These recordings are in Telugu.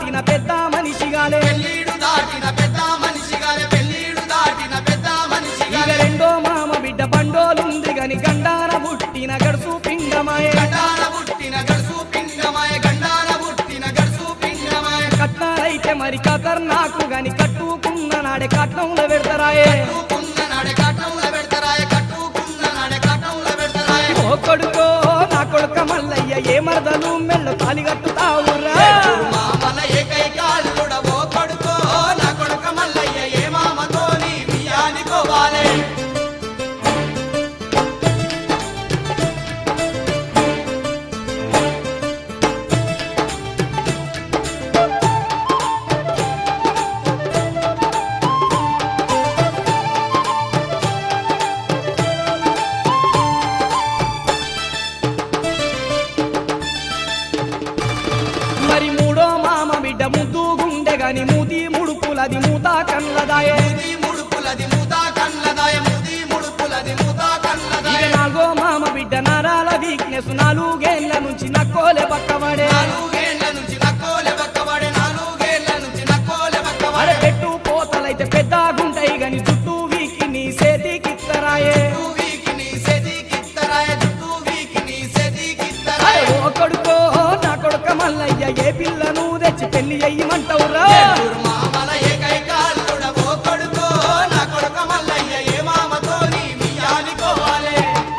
దాటిన పెద్ద మనిషిగాలే పెళ్ళీడు దాటిన పెద్ద మనిషిగానే పెళ్ళీడు దాటిన పెద్ద ఇక మనిషిగానే రెండో మామ బిడ్డ బండోలుంది గని గండాన పుట్టిన గడుసు పిండమాయే గండాన పుట్టిన గడుసు పింగమాయ గండాన పుట్టిన గడుసు పింగమాయ కట్నాలైతే మరి ఖతర్నాకు గని కట్టుకున్న నాడే కట్నంలో పెడతారాయే కట్టుకున్న నాడే కట్టంలో పెడతారాయ కట్టుకున్న నాడే కట్టంలో పెడతారాయ ఓ కొడుకో నా కొడుక మల్లయ్య ఏ మరదలు మెల్ల తాలి కట్టుతావురా మామల ఏకైక అల్లుడ ఓ కొడుకో నా కొడుక మల్లయ్య ఏ మామతోని బియ్యానికోవాలే మరి మూడో మామ బిడ్డ ముద్దు గుండె గని మూతి ముడుపులది మూత కళ్ళదాయే ముది ముడుపులది ముదా కళ్ళదాయ ముది ముడుపులది ముదా ఇక కళ్ళదాయ నాలుగో మామ బిడ్డ నరాల వీక్నెస్ నాలుగేళ్ల నుంచి నక్కోలే పక్కబడే నాలుగేళ్ల నుంచి నక్కోలె పక్కబడే నాలుగేళ్ల నుంచి నక్కోలె అరే పక్కబడే పెట్టు పోతలైతే పెద్ద గుంటాయి గని జుట్టు వీకి నీ సేతికిత్తరాయే జుట్టు వీకి నీ సెదికిత్తరాయ జుట్టు వీకి నీ అరే సెదికిత్తరాయ ఓ కొడుకో నా కొడుక మల్లయ్య ఏ పిల్లను తెచ్చి పెళ్లి అయ్యమంటావురా ఏడుగురు మామల ఏకైక అల్లుడ ఓ కొడుకో నా కొడుక మల్లయ్య ఏ మామతోని బియ్యానికోవాలే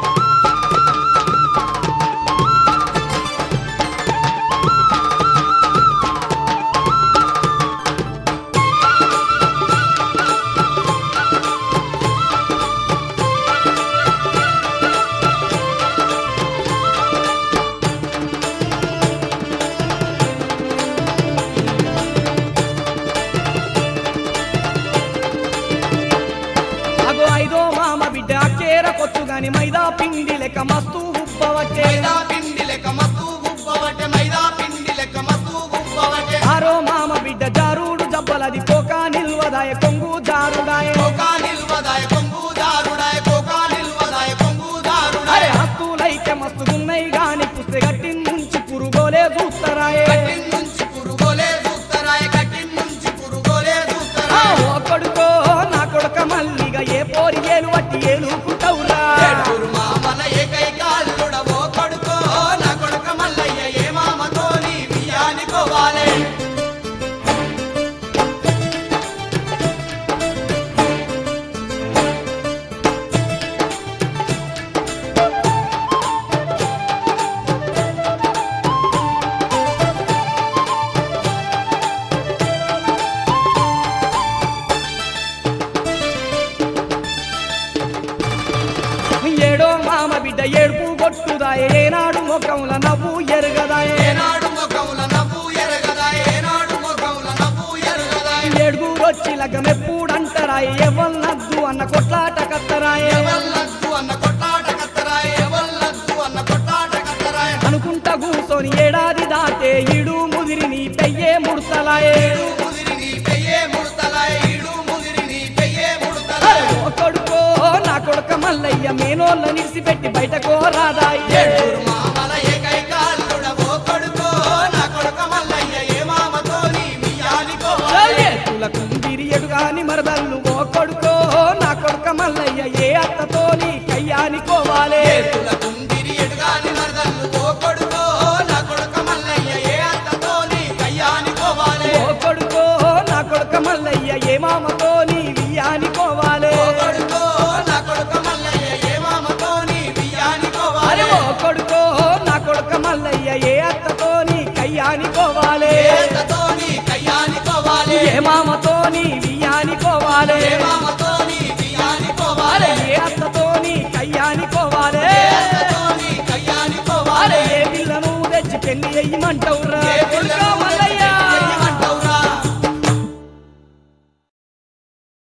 అగో ఐదో మామ బిడ్డ అక్కేర కొచ్చు గాని మైదా పిండి లెక్క మస్తు ఉబ్బవట్టే మైదా పిండి లెక్క మస్తు గుబ్బవటే మైదా పిండి లెక్క మస్తు గుబ్బవటే ఆరో మామ బిడ్డ జారుడు జబ్బలది కోక నిల్వదాయ కొంగు జారుడాయ కోకా నిల్వదాయ కొంగు దారుడాయ కోకా నిల్వదాయ కొంగు అరే దారుడాయ హస్తులైతే మస్తుగున్నాయి గాని పుస్తగట్టి నుంచి పురుగోలే చూస్తారాయే కట్టిన్ నుంచి పురుగోలే చూస్తరాయ కట్టిన్ నుంచి పురుగోలే ఆ చూస్తరాయ ఓ కొడుకో నా కొడుక మల్లిగా ఏ పోరి ఏలు వట్టి ఏలుకుంటావురా ఏడుగురు మామల ఏకైక అల్లుడ ఓ కొడుకో నా కొడుక మల్లయ్య ఏ మామతోని బియ్యానికోవాలే ఏడో మామ బిడ్డ ఏడుపు కొట్టుదాయ ఏనాడు ముఖంల నవ్వు ఎరగదాయే ఏనాడు ముఖముల నవ్వు ఎరగదాయ ఏనాడు ముఖముల నవ్వు ఎరగదాయ ఏడుగురు వచ్చి లగ్గమెప్పుడంటరాయ ఎవల్నద్దు అన్న కొట్లాట కత్తరాయే ఎవల్లద్దు అన్న కొట్లాట కత్తరాయ ఎవల్లద్దు అన్న కొట్లాట కత్తరాయ అనుకుంటా కూసోని ఏడాది దాటే ఈడు ముదిరి నీ పెయ్యే ముడతలాయే ఈడు ముదిరి నీ పెయ్యే ముడతలాయ ఈడు ముదిరి నీ పెయ్యే అరే ముడతలాయ ఓ కొడుకో నా కొడుక మల్లయ్య మేనోళ్ళ నిడిసిపెట్టి బయటకో రాదాయే ఏడుగురు మామల ఏకైక అల్లుడ ఓ కొడుకో నా కొడుక మల్లయ్య ఏ మామతోని బియ్యానికోవాలే తుల కుందిరి ఎడుగాని మరదల్లు ఓ కొడుకో నా కొడుక మల్లయ్య ఏ అత్తతోని కయ్యానికోవాలే చేతుల కుందిరి ఎడుగాని మరదల్లు ఓ కొడుకో నా కొడుక మల్లయ్య ఏ అత్తతోని కయ్యానికోవాలే ఓ కొడుకో నా కొడుక మల్లయ్య ఏ మామతోని వియ్యానికోవాలే ఓ కొడుకో నా కొడుక మల్లయ్య ఏ మామతోని అరే బియ్యానికోవాలే ఓ కొడుకో నా కొడుక మల్లయ్య ఏ అత్తతోని కయ్యానికోవాలే ఏ అత్తతోని కయ్యానికోవాలే ఏ మామతోని వియ్యానికోవాలే ఏ మామతోని అరే బియ్యానికోవాలే ఏ అత్తతోని కయ్యానికోవాలే ఏ అత్తతోని కయ్యానికోవాలే అరే ఏ పిల్లను తెచ్చి పెళ్లి అయ్యమంటావు